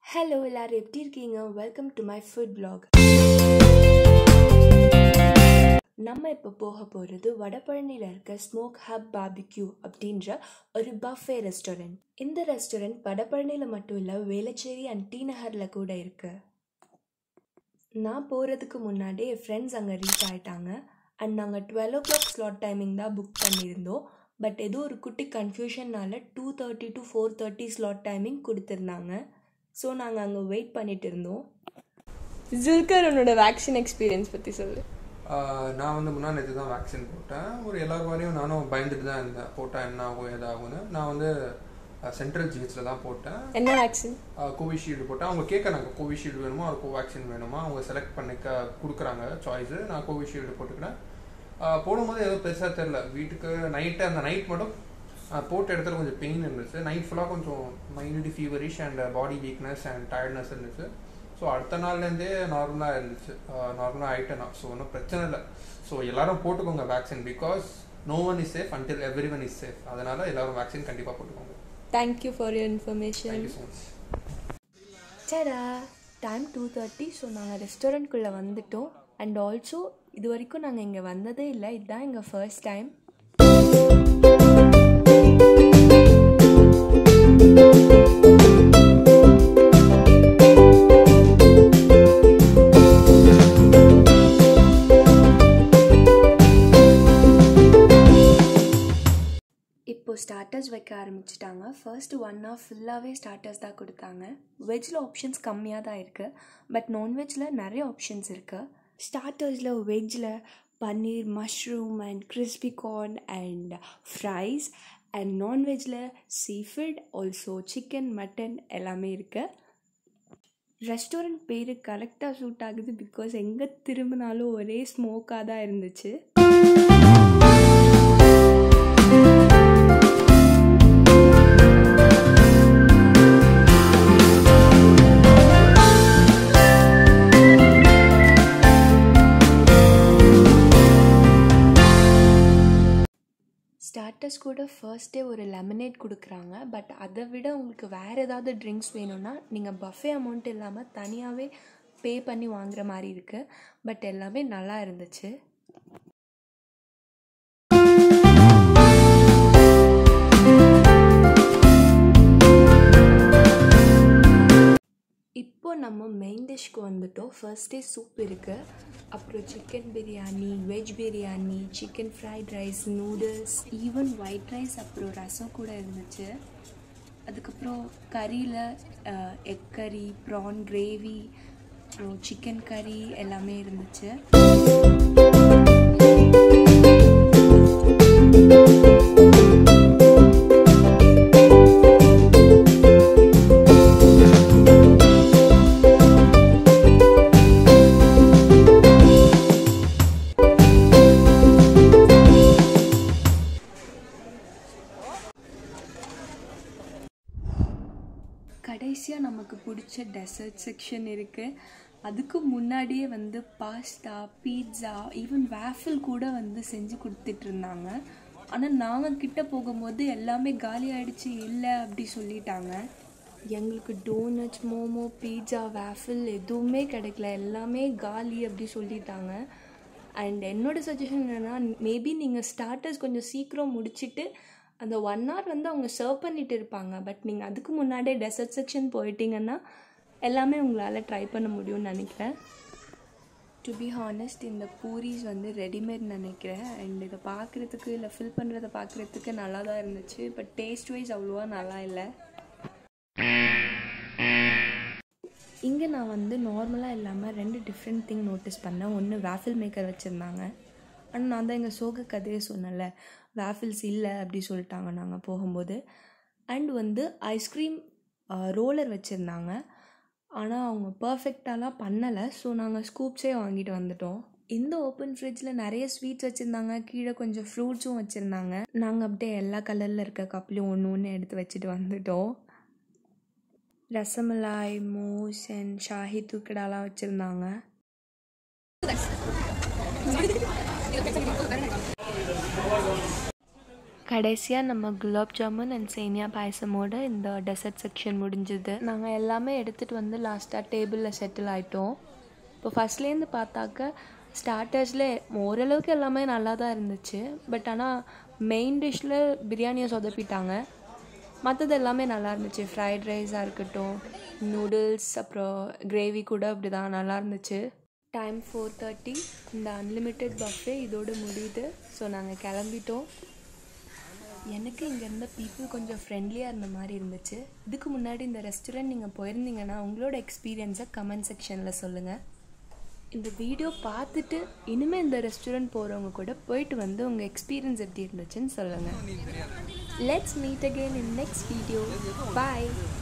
hello எல்லாரும் எப்படி இருக்கீங்க welcome to my food vlog நம்ம இப்போ போக போகிறது வடபழனியில் இருக்க ஸ்மோக் ஹப் பார்பிக்யூ அப்படின்ற ஒரு பஃபே ரெஸ்டாரண்ட் இந்த ரெஸ்டாரண்ட் வடபழனியில் மட்டும் இல்லை வேளச்சேரி அண்ட் டி நகரில் கூட இருக்கு நான் போகிறதுக்கு முன்னாடி என் ஃப்ரெண்ட்ஸ் அங்கே ரீச் ஆயிட்டாங்க அண்ட் நாங்கள் twelve o'clock slot timing தான் புக் பண்ணியிருந்தோம் பட் ஏதோ ஒரு குட்டி கன்ஃபியூஷன்னால two thirty to four thirty slot timing கொடுத்துருந்தாங்க ஸோ நாங்கள் அங்கே வெயிட் பண்ணிட்டு இருந்தோம் ஜில்கர் உன்னோட வேக்சின் எக்ஸ்பீரியன்ஸ் பற்றி சொல்லு ஆஹ் நான் வந்து முன்னா நேற்று தான் வேக்சின் போட்டேன் ஒரு எல்லார் மாதிரியும் நானும் பயந்துட்டு தான் இருந்தேன் போட்டால் என்ன ஆகும் ஏதாகும்னு நான் வந்து சென்ட்ரல் ஜிஹெச்சில் தான் போட்டேன் என்ன வேக்சின் கோவிஷீல்டு போட்டேன் அவங்க கேட்குறாங்க கோவிஷீல்டு வேணுமா ஒரு கோவேக்சின் வேணுமா அவங்க செலக்ட் பண்ணிக்க கொடுக்குறாங்க சாய்ஸு நான் கோவிஷீல்டு போட்டுக்கிறேன் ஆஹ் போடும்போது ஏதோ பெருசாக தெரில வீட்டுக்கு நைட்டு அந்த நைட் மட்டும் ஆஹ் போட்ட இடத்துல கொஞ்சம் பெயின் இருந்துச்சு நைட் ஃபுல்லாக கொஞ்சம் mild feverish and body weakness and tiredness இருந்துச்சு ஸோ அடுத்த நாள்லேருந்தே நார்மலாக இருந்துச்சு நார்மலாக ஆகிட்டேன் நான் ஸோ ஒன்றும் பிரச்சனை இல்லை ஸோ எல்லாரும் போட்டுக்கோங்க vaccine because no one is safe until every one is safe அதனால் எல்லாரும் வேக்சின் கண்டிப்பாக போட்டுக்கோங்க thank you for your information thank you so much சடா டைம் டூ தேர்ட்டி ஸோ நாங்கள் ரெஸ்டாரண்ட்குள்ளே வந்துட்டோம் அண்ட் ஆல்சோ இது வரைக்கும் நாங்கள் இங்கே வந்ததே இல்லை இதுதான் எங்கள் ஃபர்ஸ்ட் டைம் இப்போ ஸ்டார்டர்ஸ் வைக்க ஆரம்பிச்சிட்டாங்க ஃபர்ஸ்ட் ஒன் ஹவர் ஃபுல்லாகவே ஸ்டார்டர்ஸ் தான் கொடுத்தாங்க வெஜ்ஜில் ஆப்ஷன்ஸ் கம்மியாக தான் இருக்குது பட் நான்வெஜ்ஜில் நிறைய ஆப்ஷன்ஸ் இருக்குது ஸ்டார்டர்ஸில் வெஜ்ஜில் paneer mushroom and crispy corn and fries and நான்வெஜ்ஜில் சீஃபுட் ஆல்சோ சிக்கன் மட்டன் எல்லாமே இருக்குது ரெஸ்டாரண்ட் பேர் கரெக்டாக சூட் ஆகுது பிகாஸ் எங்கே திரும்பினாலும் ஒரே ஸ்மோக்காக தான் இருந்துச்சு ஸ்டார்டர்ஸ் கூட ஃபர்ஸ்டே ஒரு லெமனேட் கொடுக்குறாங்க பட் அதை விட உங்களுக்கு வேறு ஏதாவது ட்ரிங்க்ஸ் வேணும்னா நீங்கள் பஃபே அமௌண்ட் இல்லாமல் தனியாகவே பே பண்ணி வாங்குற மாதிரி இருக்குது பட் எல்லாமே நல்லா இருந்துச்சு இப்போ நம்ம மெயின் டிஷ்க்கு வந்துட்டோம் ஃபர்ஸ்டே சூப் இருக்குது அப்புறம் chicken biryani veg biryani chicken fried rice noodles even white rice அப்புறம் ரசம் கூட இருந்துச்சு அதுக்கப்புறம் கறியில் எக் கறி ப்ரான் கிரேவி அப்புறம் சிக்கன் கறி எல்லாமே இருந்துச்சு கடைசியாக நமக்கு பிடிச்ச டெசர்ட் செக்ஷன் இருக்குது அதுக்கு முன்னாடியே வந்து பாஸ்தா பீட்சா ஈவன் வேஃபில் கூட வந்து செஞ்சு கொடுத்துட்டு இருந்தாங்க ஆனால் நாங்கள் கிட்ட போகும்போது எல்லாமே காலி ஆயிடுச்சு இல்லை அப்படி சொல்லிட்டாங்க எங்களுக்கு டோனட்ஸ் மோமோ பீட்சா வேஃபில் எதுவுமே கிடைக்கல எல்லாமே காலி அப்படி சொல்லிட்டாங்க அண்ட் என்னோடய சஜஷன் என்னென்னா மேபி நீங்கள் ஸ்டார்டர்ஸ் கொஞ்சம் சீக்கிரம் முடிச்சுட்டு அந்த ஒன் ஹவர் வந்து அவங்க சர்வ் பண்ணிட்டு இருப்பாங்க பட் நீங்கள் அதுக்கு முன்னாடியே டெசர்ட் செக்ஷன் போயிட்டீங்கன்னா எல்லாமே உங்களால் ட்ரை பண்ண முடியும்னு நினைக்கிறேன் டு பி ஹானஸ்ட் இந்த பூரிஸ் வந்து ரெடிமேட் நினைக்கிறேன் அண்ட் இதை பார்க்குறதுக்கு இல்லை ஃபில் பண்ணுறதை பார்க்குறதுக்கு நல்லா தான் இருந்துச்சு பட் டேஸ்ட் வைஸ் அவ்வளோவா நல்லா இல்லை இங்கே நான் வந்து நார்மலாக இல்லாமல் ரெண்டு டிஃப்ரெண்ட் திங் நோட்டீஸ் பண்ணேன் ஒன்று வேஃபில் மேக்கர் வச்சுருந்தாங்க ஆனால் நான் தான் எங்கள் சோக கதையை சொன்னல வேஃபில்ஸ் இல்லை அப்படி சொல்லிட்டாங்க நாங்கள் போகும்போது அண்ட் வந்து ஐஸ்கிரீம் ரோலர் வச்சுருந்தாங்க ஆனால் அவங்க பர்ஃபெக்டாலாம் பண்ணலை ஸோ நாங்கள் ஸ்கூப்ஸே வாங்கிட்டு வந்துட்டோம் இந்த ஓப்பன் ஃப்ரிட்ஜில் நிறைய ஸ்வீட்ஸ் வச்சுருந்தாங்க கீழே கொஞ்சம் ஃப்ரூட்ஸும் வச்சுருந்தாங்க நாங்கள் அப்படியே எல்லா கலரில் இருக்க கப்லையும் ஒன்று ஒன்று எடுத்து வச்சுட்டு வந்துட்டோம் ரசமலாய் மூஸ் அண்ட் ஷாஹி தூக்கடாலாம் வச்சுருந்தாங்க கடைசியாக நம்ம குலாப் ஜாமுன் அண்ட் சேமியா பாயசமோட இந்த டெசர்ட் செக்ஷன் முடிஞ்சுது நாங்கள் எல்லாமே எடுத்துகிட்டு வந்து லாஸ்ட்டாக டேபிளில் செட்டில் ஆகிட்டோம் இப்போ ஃபஸ்ட்லேருந்து பார்த்தாக்க ஸ்டார்டர்ஸில் ஓரளவுக்கு எல்லாமே நல்லா தான் இருந்துச்சு பட் ஆனால் மெயின் டிஷ்ஷில் பிரியாணியை சொதப்பிட்டாங்க மற்றது எல்லாமே நல்லா இருந்துச்சு ஃப்ரைட் ரைஸாக இருக்கட்டும் நூடுல்ஸ் அப்புறம் கிரேவி கூட அப்படி தான் நல்லா இருந்துச்சு டைம் ஃபோர் தேர்ட்டி இந்த அன்லிமிட்டெட் பஃபே இதோடு முடியுது ஸோ நாங்கள் கிளம்பிட்டோம் எனக்கு இங்கே இருந்த பீப்புள் கொஞ்சம் ஃப்ரெண்ட்லியாக இருந்த மாதிரி இருந்துச்சு இதுக்கு முன்னாடி இந்த ரெஸ்டாரண்ட் நீங்கள் போயிருந்தீங்கன்னா உங்களோட எக்ஸ்பீரியன்ஸை கமெண்ட் செக்ஷனில் சொல்லுங்கள் இந்த வீடியோ பார்த்துட்டு இனிமேல் இந்த ரெஸ்டாரண்ட் போகிறவங்க கூட போயிட்டு வந்து உங்கள் எக்ஸ்பீரியன்ஸ் எப்படி இருந்துச்சுன்னு சொல்லுங்கள் let's meet again in next video bye